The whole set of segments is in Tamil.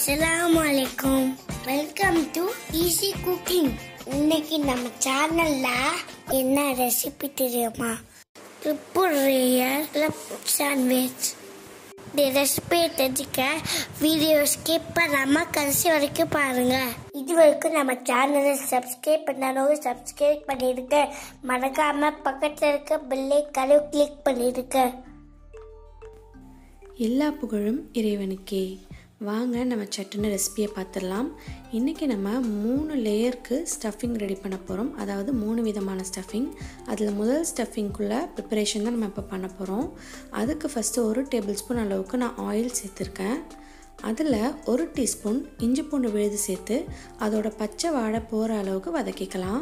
அஸ்ஸலாமு அலைக்கும் வெல்கம் டு ஈஸி குக்கிங் இன்னைக்கு நம்ம சேனல்ல என்ன ரெசிபி தெரியுமா ட்ரிப்புள் ரியல் சாண்ட்விச் இந்த ரெசிபியை தெரிஞ்சுக்க வீடியோ ஸ்கிப் பண்ணாம கடைசி வரைக்கும் பாருங்க இது வரைக்கும் நம்ம சேனலை சப்ஸ்கிரைப் பண்ணாலும் சப்ஸ்கிரைப் பண்ணிருக்க மறக்காம பக்கத்துல இருக்க பெல்லை கரு கிளிக் பண்ணிருக்க எல்லா புகழும் இறைவனுக்கே வாங்க நம்ம சட்டுன்னு ரெசிபியை பார்த்துடலாம் இன்றைக்கி நம்ம மூணு லேயருக்கு ஸ்டஃபிங் ரெடி பண்ண போகிறோம் அதாவது மூணு விதமான ஸ்டஃபிங் அதில் முதல் ஸ்டஃபிங்குள்ளே ப்ரிப்பரேஷன் தான் நம்ம இப்போ பண்ண போகிறோம் அதுக்கு ஃபஸ்ட்டு ஒரு டேபிள் ஸ்பூன் அளவுக்கு நான் ஆயில் சேர்த்துருக்கேன் அதில் ஒரு டீஸ்பூன் இஞ்சி பூண்டு விழுது சேர்த்து அதோட பச்சை வாடை போகிற அளவுக்கு வதக்கிக்கலாம்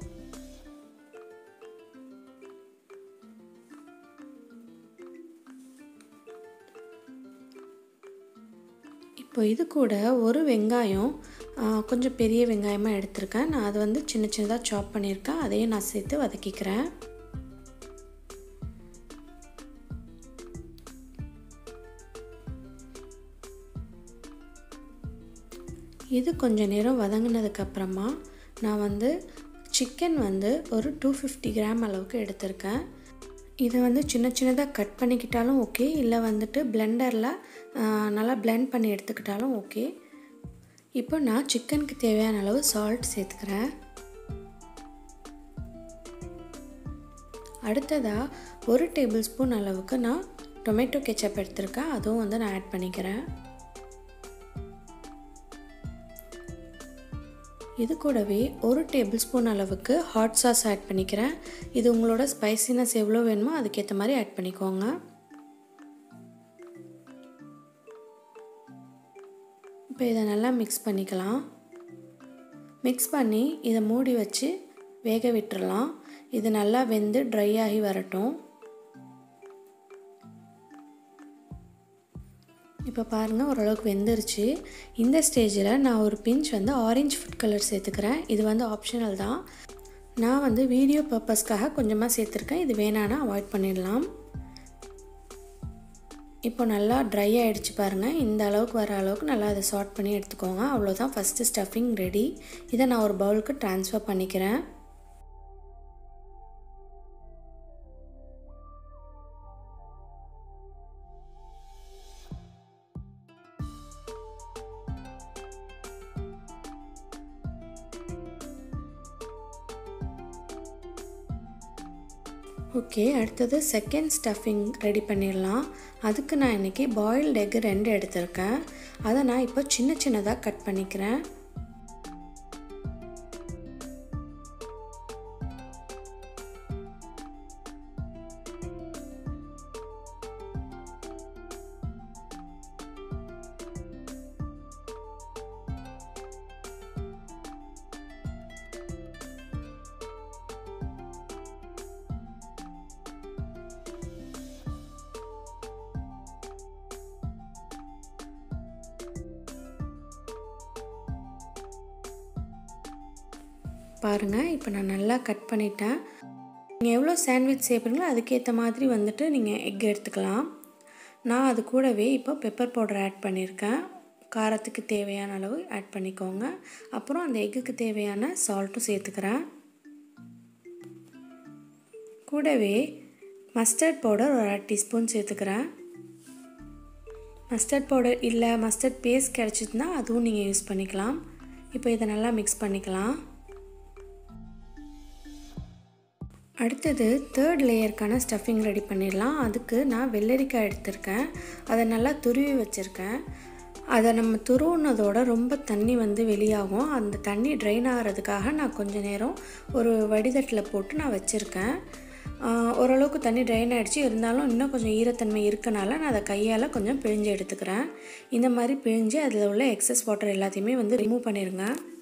இப்போ இது கூட ஒரு வெங்காயம் ஆ, கொஞ்சம் பெரிய வெங்காயமாக எடுத்திருக்கேன் நான் அது வந்து சின்ன சின்னதாக சாப் பண்ணியிருக்கேன் அதையும் நான் சேர்த்து வதக்கிக்கிறேன் இது கொஞ்சம் நேரம் வதங்கினதுக்கப்புறமா நான் வந்து சிக்கன் வந்து ஒரு டூ ஃபிஃப்டி கிராம் அளவுக்கு எடுத்திருக்கேன் இதை வந்து சின்ன சின்னதாக கட் பண்ணிக்கிட்டாலும் ஓகே இல்லை வந்துட்டு பிளெண்டரில் நல்லா பிளெண்ட் பண்ணி எடுத்துக்கிட்டாலும் ஓகே இப்போ நான் சிக்கனுக்கு தேவையான அளவு சால்ட் சேர்த்துக்கிறேன் அடுத்ததாக ஒரு டேபிள் ஸ்பூன் அளவுக்கு நான் டொமேட்டோ கெச்சப் எடுத்திருக்கேன் அதுவும் வந்து நான் ஆட் பண்ணிக்கிறேன் இது கூடவே ஒரு டேபிள் ஸ்பூன் அளவுக்கு ஹாட் சாஸ் ஆட் பண்ணிக்கிறேன் இது உங்களோட ஸ்பைசினஸ் எவ்வளோ வேணுமோ அதுக்கேற்ற மாதிரி ஆட் பண்ணிக்கோங்க இப்போ இதை நல்லா மிக்ஸ் பண்ணிக்கலாம் மிக்ஸ் பண்ணி இதை மூடி வச்சு வேக விட்டுறலாம் இது நல்லா வெந்து ட்ரை ஆகி வரட்டும் இப்போ பாருங்கள் ஓரளவுக்கு வெந்துருச்சு இந்த ஸ்டேஜில் நான் ஒரு பிஞ்ச் வந்து ஆரஞ்சு ஃபுட் கலர் சேர்த்துக்கிறேன் இது வந்து ஆப்ஷனல் தான் நான் வந்து வீடியோ பர்பஸ்க்காக கொஞ்சமாக சேர்த்துருக்கேன் இது வேணான்னா அவாய்ட் பண்ணிடலாம் இப்போ நல்லா ட்ரை ஆகிடுச்சு பாருங்கள் இந்த அளவுக்கு வர அளவுக்கு நல்லா அதை சார்ட் பண்ணி எடுத்துக்கோங்க அவ்வளோதான் ஃபஸ்ட்டு ஸ்டஃபிங் ரெடி இதை நான் ஒரு பவுலுக்கு ட்ரான்ஸ்ஃபர் பண்ணிக்கிறேன் ஓகே அடுத்தது செகண்ட் ஸ்டஃபிங் ரெடி பண்ணிடலாம் அதுக்கு நான் இன்றைக்கி பாயில்டு எக் ரெண்டு எடுத்திருக்கேன் அதை நான் இப்போ சின்ன சின்னதாக கட் பண்ணிக்கிறேன் பாருங்கள் இப்போ நான் நல்லா கட் பண்ணிட்டேன் நீங்கள் எவ்வளோ சாண்ட்விச் சேர்ப்பீங்களோ அதுக்கேற்ற மாதிரி வந்துட்டு நீங்கள் எக் எடுத்துக்கலாம் நான் அது கூடவே இப்போ பெப்பர் பவுடர் ஆட் பண்ணியிருக்கேன் காரத்துக்கு தேவையான அளவு ஆட் பண்ணிக்கோங்க அப்புறம் அந்த எக்குக்கு தேவையான சால்ட்டும் சேர்த்துக்கிறேன் கூடவே மஸ்டர்ட் பவுடர் ஒரு அரை டீஸ்பூன் சேர்த்துக்கிறேன் மஸ்டர்ட் பவுடர் இல்லை மஸ்டர்ட் பேஸ்ட் கிடச்சிதுன்னா அதுவும் நீங்கள் யூஸ் பண்ணிக்கலாம் இப்போ இதை நல்லா மிக்ஸ் பண்ணிக்கலாம் அடுத்தது தேர்ட் லேயருக்கான ஸ்டஃபிங் ரெடி பண்ணிடலாம் அதுக்கு நான் வெள்ளரிக்காய் எடுத்திருக்கேன் அதை நல்லா துருவி வச்சுருக்கேன் அதை நம்ம துருவுனதோட ரொம்ப தண்ணி வந்து வெளியாகும் அந்த தண்ணி ட்ரைன் ஆகிறதுக்காக நான் கொஞ்ச நேரம் ஒரு வடிதட்டில் போட்டு நான் வச்சுருக்கேன் ஓரளவுக்கு தண்ணி ட்ரைன் ஆகிடுச்சு இருந்தாலும் இன்னும் கொஞ்சம் ஈரத்தன்மை இருக்கனால நான் அதை கையால் கொஞ்சம் பிழிஞ்சு எடுத்துக்கிறேன் இந்த மாதிரி பிழிஞ்சு அதில் உள்ள எக்ஸஸ் வாட்டர் எல்லாத்தையுமே வந்து ரிமூவ் பண்ணிடுங்க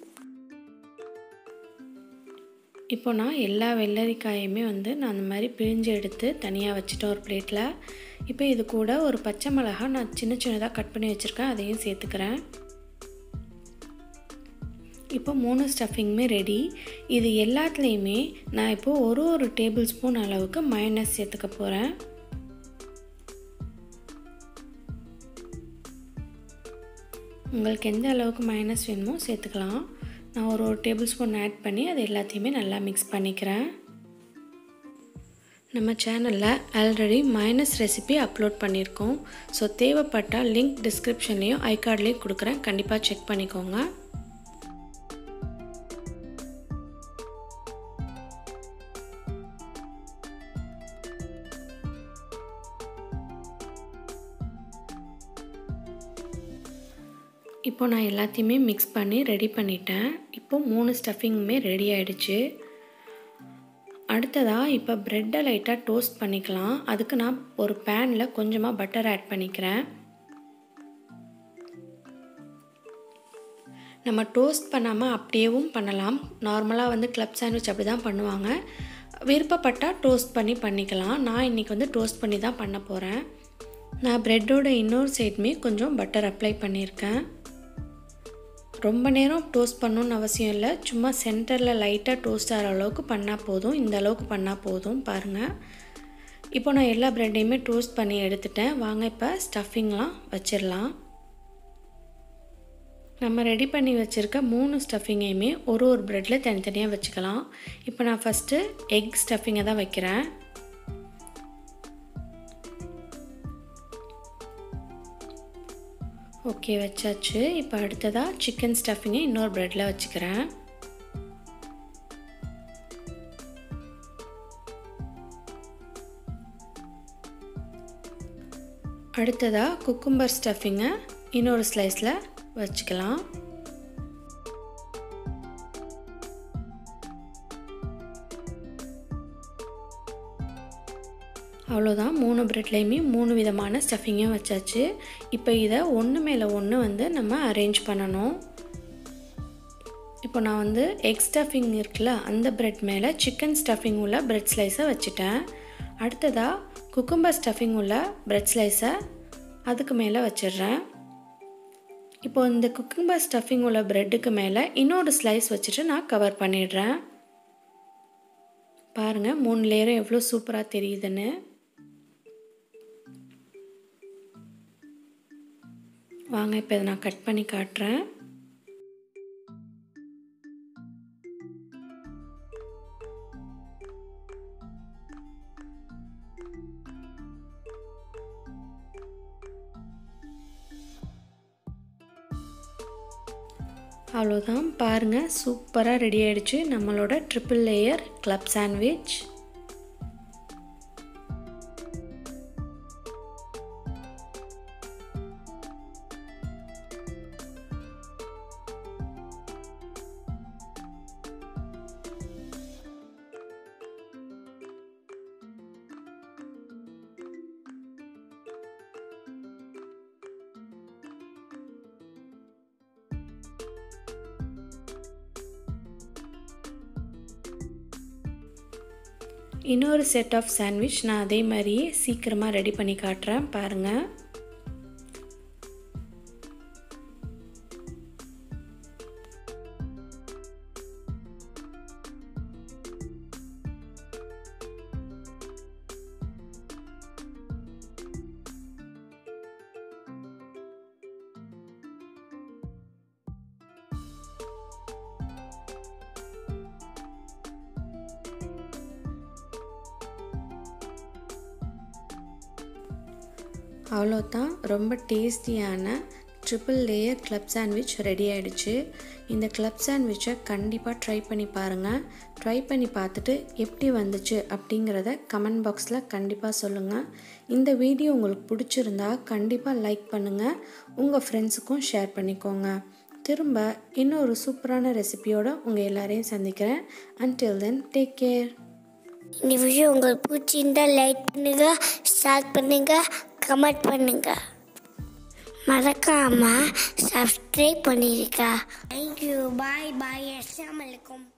இப்போ நான் எல்லா வெள்ளரிக்காயுமே வந்து நான் அந்த மாதிரி பிழிஞ்சு எடுத்து தனியாக வச்சுட்டேன் ஒரு பிளேட்டில் இப்போ இது கூட ஒரு பச்சை மிளகா நான் சின்ன சின்னதாக கட் பண்ணி வச்சுருக்கேன் அதையும் சேர்த்துக்கிறேன் இப்போ மூணு ஸ்டஃபிங்குமே ரெடி இது எல்லாத்துலேயுமே நான் இப்போது ஒரு ஒரு டேபிள் ஸ்பூன் அளவுக்கு மயனஸ் சேர்த்துக்க போகிறேன் உங்களுக்கு எந்த அளவுக்கு மைனஸ் வேணுமோ சேர்த்துக்கலாம் நான் ஒரு ஒரு டேபிள் ஸ்பூன் ஆட் பண்ணி அது எல்லாத்தையுமே நல்லா மிக்ஸ் பண்ணிக்கிறேன் நம்ம சேனலில் ஆல்ரெடி மைனஸ் ரெசிபி அப்லோட் பண்ணியிருக்கோம் ஸோ தேவைப்பட்டால் லிங்க் டிஸ்கிரிப்ஷன்லேயும் ஐகார்ட்லேயும் கொடுக்குறேன் கண்டிப்பாக செக் பண்ணிக்கோங்க இப்போ நான் எல்லாத்தையுமே மிக்ஸ் பண்ணி ரெடி பண்ணிட்டேன் இப்போ மூணு ஸ்டஃபிங்குமே ரெடி ஆகிடுச்சு அடுத்ததாக இப்போ ப்ரெட்டை லைட்டாக டோஸ்ட் பண்ணிக்கலாம் அதுக்கு நான் ஒரு பேனில் கொஞ்சமாக பட்டர் ஆட் பண்ணிக்கிறேன் நம்ம டோஸ்ட் பண்ணாமல் அப்படியேவும் பண்ணலாம் நார்மலாக வந்து கிளப் சாண்ட்விச் அப்படி தான் பண்ணுவாங்க விருப்பப்பட்டால் டோஸ்ட் பண்ணி பண்ணிக்கலாம் நான் இன்றைக்கி வந்து டோஸ்ட் பண்ணி தான் பண்ண போகிறேன் நான் ப்ரெட்டோட இன்னொரு சைடுமே கொஞ்சம் பட்டர் அப்ளை பண்ணியிருக்கேன் ரொம்ப நேரம் டோஸ்ட் பண்ணணுன்னு அவசியம் இல்லை சும்மா சென்டரில் லைட்டாக டோஸ்ட் ஆகிற அளவுக்கு பண்ணால் போதும் இந்த அளவுக்கு பண்ணால் போதும் பாருங்கள் இப்போ நான் எல்லா ப்ரெட்டையுமே டோஸ்ட் பண்ணி எடுத்துட்டேன் வாங்க இப்போ ஸ்டஃபிங்லாம் வச்சிடலாம் நம்ம ரெடி பண்ணி வச்சுருக்க மூணு ஸ்டஃபிங்கையுமே ஒரு ஒரு ப்ரெட்டில் தனித்தனியாக வச்சுக்கலாம் இப்போ நான் ஃபஸ்ட்டு எக் ஸ்டஃபிங்கை தான் வைக்கிறேன் ஓகே வச்சாச்சு இப்போ அடுத்ததாக சிக்கன் ஸ்டஃபிங்கை இன்னொரு ப்ரெட்டில் வச்சுக்கிறேன் அடுத்ததாக குக்கும்பர் ஸ்டஃபிங்கை இன்னொரு ஸ்லைஸில் வச்சுக்கலாம் அவ்வளோதான் மூணு ப்ரெட்லேயுமே மூணு விதமான ஸ்டஃபிங்கும் வச்சாச்சு இப்போ இதை ஒன்று மேலே ஒன்று வந்து நம்ம அரேஞ்ச் பண்ணணும் இப்போ நான் வந்து எக் ஸ்டஃபிங் இருக்குல்ல அந்த ப்ரெட் மேலே சிக்கன் ஸ்டஃபிங் உள்ள ப்ரெட் ஸ்லைஸை வச்சுட்டேன் அடுத்ததாக குக்கும்பர் ஸ்டஃபிங் உள்ள ப்ரெட் ஸ்லைஸை அதுக்கு மேலே வச்சிடுறேன் இப்போ இந்த குக்கும்பர் ஸ்டஃபிங் உள்ள ப்ரெட்டுக்கு மேலே இன்னொரு ஸ்லைஸ் வச்சுட்டு நான் கவர் பண்ணிடுறேன் பாருங்கள் மூணு லேயரும் எவ்வளோ சூப்பராக தெரியுதுன்னு வாங்க இப்போ இதை நான் கட் பண்ணி காட்டுறேன் அவ்வளோதான் பாருங்கள் சூப்பராக ரெடி ஆகிடுச்சு நம்மளோட ட்ரிபிள் லேயர் கிளப் சாண்ட்விச் இன்னொரு செட் ஆஃப் சாண்ட்விச் நான் அதே மாதிரியே சீக்கிரமாக ரெடி பண்ணி காட்டுறேன் பாருங்கள் அவ்வளோதான் ரொம்ப டேஸ்டியான triple layer club sandwich ready ஆகிடுச்சு இந்த கிளப் சாண்ட்விச்சை கண்டிப்பாக ட்ரை பண்ணி பாருங்கள் ட்ரை பண்ணி பார்த்துட்டு எப்படி வந்துச்சு அப்படிங்கிறத கமெண்ட் பாக்ஸில் கண்டிப்பாக சொல்லுங்கள் இந்த வீடியோ உங்களுக்கு பிடிச்சிருந்தா கண்டிப்பாக லைக் பண்ணுங்கள் உங்கள் ஃப்ரெண்ட்ஸுக்கும் ஷேர் பண்ணிக்கோங்க திரும்ப இன்னொரு சூப்பரான ரெசிபியோடு உங்கள் எல்லாரையும் சந்திக்கிறேன் அன்டில் தென் டேக் கேர் இந்த வீடியோ உங்களுக்கு பிடிச்சிருந்தா லைக் பண்ணுங்க ஷேர் பண்ணுங்க கமெண்ட் பண்ணுங்க மறக்காம சப்ஸ்கிரைப் பண்ணிருக்கா தேங்க்யூ பாய் பாய் அஸ்ஸலாமு அலைக்கும்